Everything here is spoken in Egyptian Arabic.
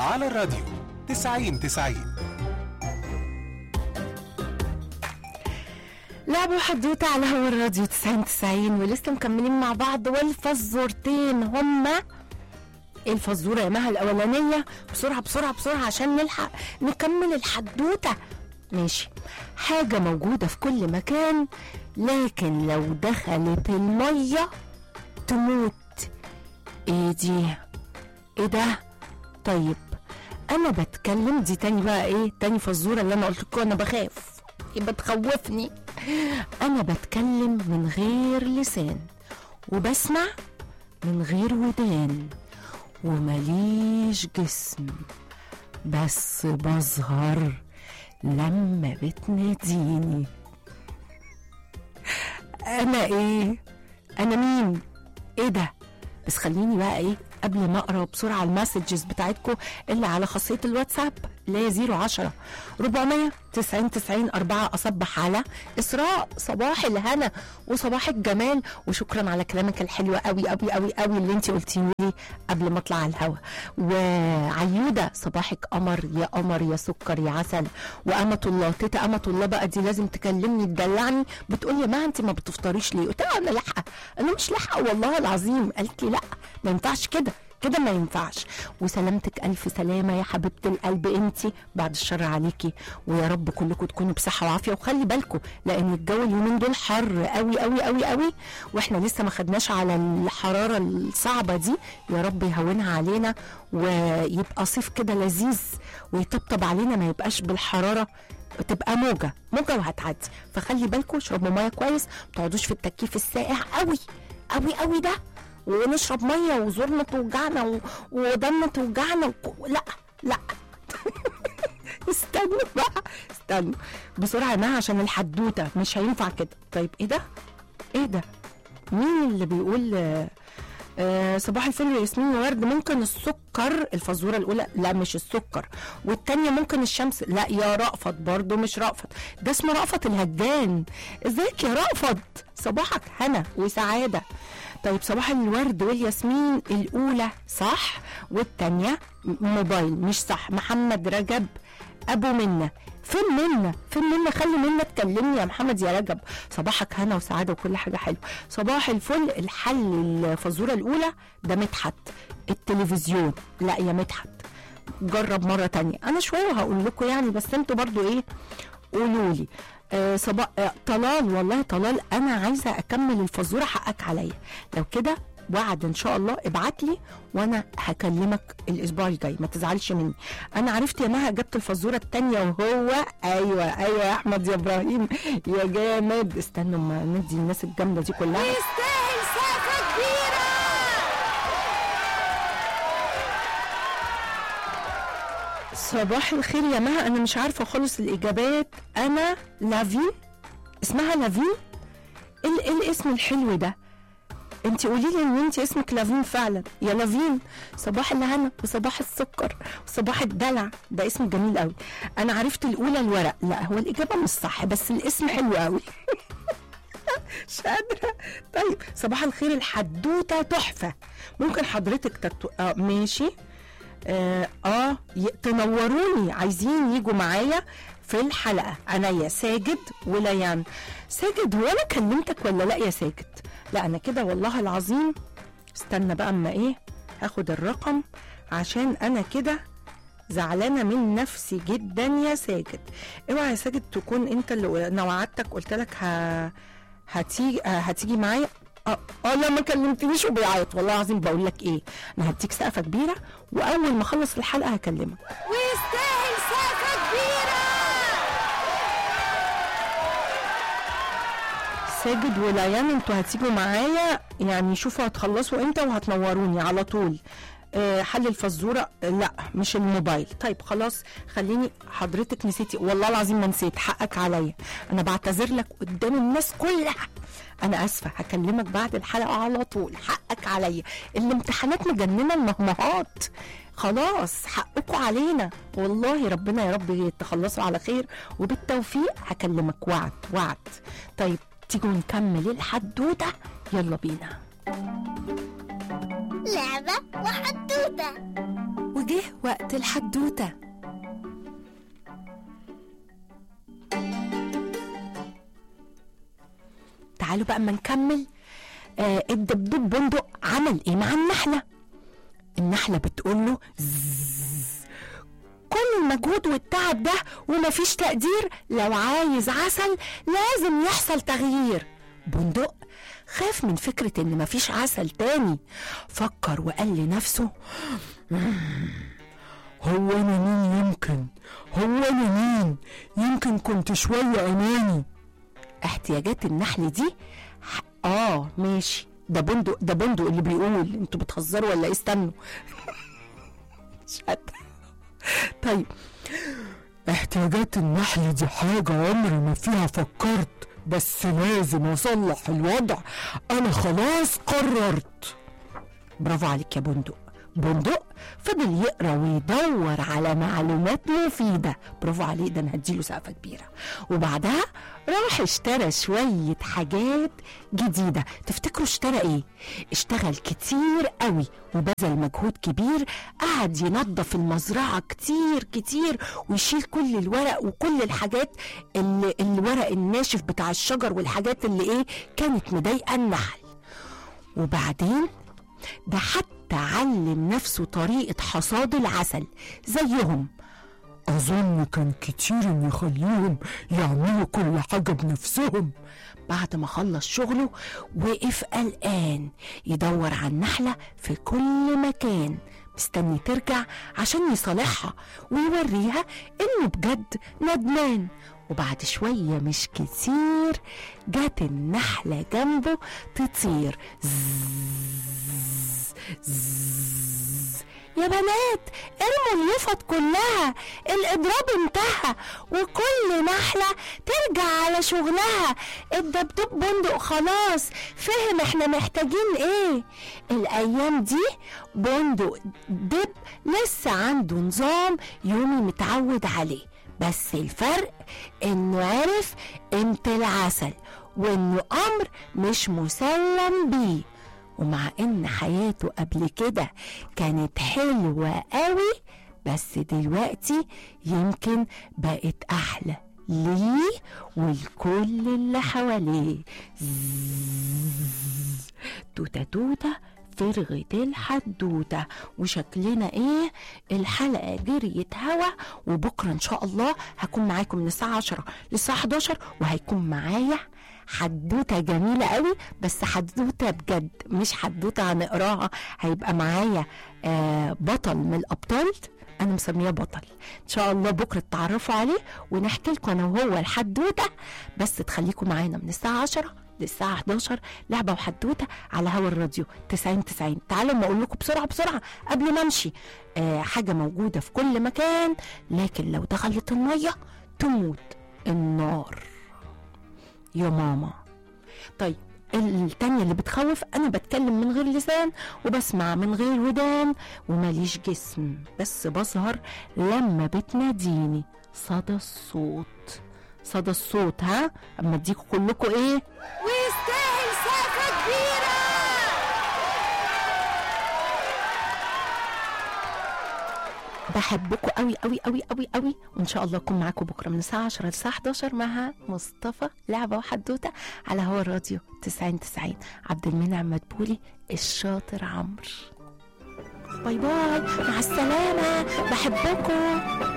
على الراديو 90 90 لعبوا حدوتة على هوا الراديو 90 90 ولسه مكملين مع بعض والفزورتين هما الفزورة يا مها الأولانية بسرعة بسرعة بسرعة عشان نلحق نكمل الحدوتة ماشي حاجة موجودة في كل مكان لكن لو دخلت المية تموت ايه دي ايه ده طيب انا بتكلم دي تاني بقى ايه تاني فزورة اللي انا قلت لكم انا بخاف يبقى تخوفني انا بتكلم من غير لسان وبسمع من غير ودان ومليش جسم بس بظهر لما بتناديني انا ايه انا مين ايه ده بس خليني بقى ايه قبل ما اقرا بسرعه المسجز بتاعتكم اللي على خاصيه الواتساب اللي هي 010 400 90 90 4 اصبح على اسراء صباح الهنا وصباح الجمال وشكرا على كلامك الحلو قوي قوي قوي قوي اللي انت قلتيه لي قبل ما اطلع على الهوا وعيوده صباحك قمر يا قمر يا سكر يا عسل وامة الله تيتا امة الله بقى دي لازم تكلمني تدلعني بتقول لي ما انت ما بتفطريش ليه قلت لها انا لاحقه انا مش لاحقه والله العظيم قالت لي لا ما ينفعش كده كده ما ينفعش وسلامتك الف سلامه يا حبيبه القلب انت بعد الشر عليكي ويا رب كلكم تكونوا بصحه وعافيه وخلي بالكم لان الجو اليومين دول حر قوي قوي قوي قوي واحنا لسه ما خدناش على الحراره الصعبه دي يا رب يهونها علينا ويبقى صيف كده لذيذ ويطبطب علينا ما يبقاش بالحراره تبقى موجه موجه وهتعدي فخلي بالكم اشربوا ميه كويس ما تقعدوش في التكييف الساقع قوي قوي قوي ده ونشرب ميه وزورنا توجعنا و- ودمنا توجعنا وك... لا لا استنوا بقى استنوا بسرعه يا جماعه عشان الحدوته مش هينفع كده طيب ايه ده ايه ده مين اللي بيقول آه، آه صباح الفل يا ياسمين وورد ممكن السكر الفزوره الاولى لا مش السكر والتانيه ممكن الشمس لا يا رأفت برضو مش رأفت ده اسمه رأفت الهجان ازيك يا رأفت صباحك هنا وسعاده طيب صباح الورد والياسمين الاولى صح والتانيه م- موبايل مش صح محمد رجب ابو منى فين منى فين منى خلي منى تكلمني يا محمد يا رجب صباحك هنا وسعاده وكل حاجه حلوه صباح الفل الحل الفزوره الاولى ده مدحت التلفزيون لا يا مدحت جرب مره تانية انا شويه وهقول لكم يعني بس انتوا برضو ايه قولوا لي آه صباح آه طلال والله طلال انا عايزه اكمل الفزوره حقك عليا لو كده وعد ان شاء الله ابعت لي وانا هكلمك الاسبوع الجاي ما تزعلش مني انا عرفت يا مها جبت الفزوره التانية وهو ايوه ايوه يا احمد يا ابراهيم يا جامد استنوا ما ندي الناس الجامده دي كلها يستاهل سقفة كبيرة صباح الخير يا مها انا مش عارفه خالص الاجابات انا لافين اسمها لافين ايه ال- ايه الاسم الحلو ده انت قولي لي ان انت اسمك لافين فعلا يا لافين صباح الهنا وصباح السكر وصباح الدلع ده اسم جميل قوي انا عرفت الاولى الورق لا هو الاجابه مش صح بس الاسم حلو قوي مش قادره طيب صباح الخير الحدوته تحفه ممكن حضرتك تتو... آه ماشي اه, آه ي- تنوروني عايزين يجوا معايا في الحلقه عينيا ساجد وليان ساجد هو انا كلمتك ولا لا يا ساجد لا انا كده والله العظيم استنى بقى اما ايه هاخد الرقم عشان انا كده زعلانه من نفسي جدا يا ساجد اوعى يا ساجد تكون انت اللي انا وعدتك قلت لك ه... هتيجي آه، هتيجي معايا اه اه لا ما كلمتنيش وبيعيط والله العظيم بقول لك ايه انا هديك سقفه كبيره واول ما اخلص الحلقه هكلمك ويستاهل سقفة كبيرة ساجد وليان انتوا هتيجوا معايا يعني شوفوا هتخلصوا امتى وهتنوروني على طول آه، حل الفزوره آه، لا مش الموبايل طيب خلاص خليني حضرتك نسيتي والله العظيم ما نسيت حقك عليا انا بعتذر لك قدام الناس كلها انا اسفه هكلمك بعد الحلقه على طول حقك عليا الامتحانات مجننه المهمهات خلاص حقكم علينا والله ربنا يا رب تخلصوا على خير وبالتوفيق هكلمك وعد وعد طيب تيجوا نكمل الحدوته يلا بينا لعبة وحدوتة جه وقت الحدوتة تعالوا بقى اما نكمل آه الدبدوب بندق عمل ايه مع النحلة النحلة بتقول له كل المجهود والتعب ده ومفيش تقدير لو عايز عسل لازم يحصل تغيير بندق خاف من فكرة إن مفيش عسل تاني فكر وقال لنفسه هو انا مين يمكن هو انا مين يمكن كنت شوية اناني احتياجات النحل دي ح- اه ماشي ده بندق ده بندق اللي بيقول انتوا بتهزروا ولا ايه استنوا مش قادرة. طيب احتياجات النحل دي حاجة عمري ما فيها فكرت بس لازم اصلح الوضع انا خلاص قررت برافو عليك يا بندق بندق فضل يقرا ويدور على معلومات مفيده برافو عليه ده انا هديله سقفه كبيره وبعدها راح اشترى شويه حاجات جديده تفتكروا اشترى ايه اشتغل كتير قوي وبذل مجهود كبير قعد ينظف المزرعه كتير كتير ويشيل كل الورق وكل الحاجات اللي الورق الناشف بتاع الشجر والحاجات اللي ايه كانت مضايقه النحل وبعدين ده حتى علم نفسه طريقة حصاد العسل زيهم اظن كان كتير ان يخليهم يعملوا كل حاجة بنفسهم بعد ما خلص شغله وقف قلقان يدور على النحلة في كل مكان مستني ترجع عشان يصالحها ويوريها انه بجد ندمان وبعد شوية مش كتير جت النحلة جنبه تطير زز زز يا بنات ارموا اليفط كلها الاضراب انتهى وكل نحلة ترجع على شغلها الدبدوب بندق خلاص فهم احنا محتاجين ايه الايام دي بندق دب لسه عنده نظام يومي متعود عليه بس الفرق انه عرف قيمة العسل وانه امر مش مسلم بيه ومع ان حياته قبل كده كانت حلوة قوي بس دلوقتي يمكن بقت احلى ليه والكل اللي حواليه زز. توتة توتة فرغت الحدوتة وشكلنا ايه الحلقة جريت هوا وبكرة ان شاء الله هكون معاكم من الساعة 10 للساعة 11 وهيكون معايا حدوته جميله قوي بس حدوته بجد مش حدوته هنقراها هيبقى معايا آه بطل من الابطال انا مسميه بطل ان شاء الله بكره تتعرفوا عليه ونحكي لكم انا وهو الحدوته بس تخليكم معانا من الساعه 10 للساعة 11 لعبة وحدوتة على هوا الراديو 90 90 تعالوا ما أقول لكم بسرعة بسرعة قبل ما أمشي آه حاجة موجودة في كل مكان لكن لو دخلت المية تموت النار يا ماما طيب التانية اللي بتخوف أنا بتكلم من غير لسان وبسمع من غير ودان وماليش جسم بس بظهر لما بتناديني صدى الصوت صدى الصوت ها أما اديكوا كلكوا ايه ويستاهل سقفة كبيرة بحبكم قوي قوي قوي قوي قوي وان شاء الله اكون معاكم بكره من الساعه 10 للساعه 11 مع مصطفى لعبه وحدوته على هوا الراديو 90 90 عبد المنعم مدبولي الشاطر عمرو باي باي مع السلامه بحبكم